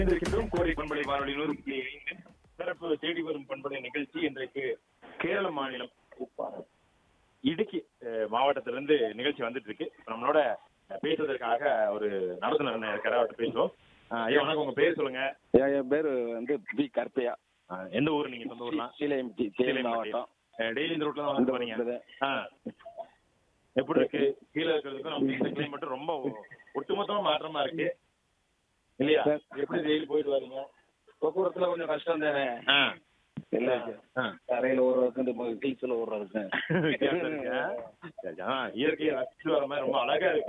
இருக்கின்றோம் கோடை பண்பலை வானொலி நூறு புள்ளி ஐந்து சிறப்பு தேடி வரும் பண்பலை நிகழ்ச்சி இன்றைக்கு கேரள மாநிலம் இடுக்கி அஹ், மாவட்டத்திலிருந்து நிகழ்ச்சி வந்துட்டு இருக்கு இப்ப நம்மளோட அஹ், பேசுவதற்காக ஒரு நடத்துனர் அண்ணன் இருக்காரு அவர்கிட்ட பேசுவோம் அஹ், ஐயா வணக்கம் உங்க பேர் சொல்லுங்க என் என் பேர் வந்து பி கருப்பையா அஹ், எந்த ஊர் நீங்க சொந்த ஊர்னா சீலையம்பட்டி சேலம் மாவட்டம் டெய்லி இந்த ரூட்ல தான் வந்து போறீங்க இந்த ஆ. எப்படி இருக்கு கீழே இருக்கிறதுக்கும் நம்ம இந்த கிளைமேட் ரொம்ப ஒட்டுமொத்தமா மாற்றமா இருக்கு இல்லையா சார். எப்படி டெய்லி போயிட்டு வரீங்க போக்குவரத்துல கொஞ்சம் கஷ்டம் தானே ஆ. இல்ல ஆ. தரையில ஓடுறதுக்கு ஹில்ஸ்ல ஓடுறதுக்கு வித்தியாசம் இருக்கு. சரி, ஆ, இயற்கையை ரசிச்சு வர மாதிரி ரொம்ப அழகா இருக்கு